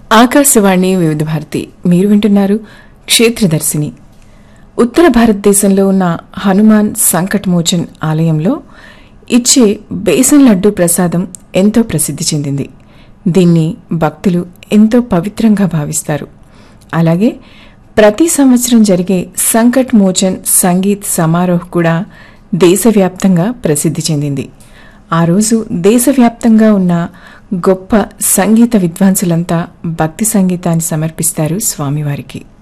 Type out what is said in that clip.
ఆకాశవాణి వివిధ భారతి మీరు వింటున్నారు క్షేత్రదర్శిని ఉత్తర భారతదేశంలో ఉన్న హనుమాన్ సంకట్ మోచన్ ఆలయంలో ఇచ్చే బేసన్ లడ్డు ప్రసాదం ఎంతో ప్రసిద్ధి చెందింది దీన్ని భక్తులు ఎంతో పవిత్రంగా భావిస్తారు అలాగే ప్రతి సంవత్సరం జరిగే సంకట్ మోచన్ సంగీత్ సమారోహ్ కూడా దేశవ్యాప్తంగా ప్రసిద్ధి చెందింది ఆ రోజు దేశవ్యాప్తంగా ఉన్న గొప్ప సంగీత విద్వాంసులంతా భక్తి సంగీతాన్ని సమర్పిస్తారు స్వామివారికి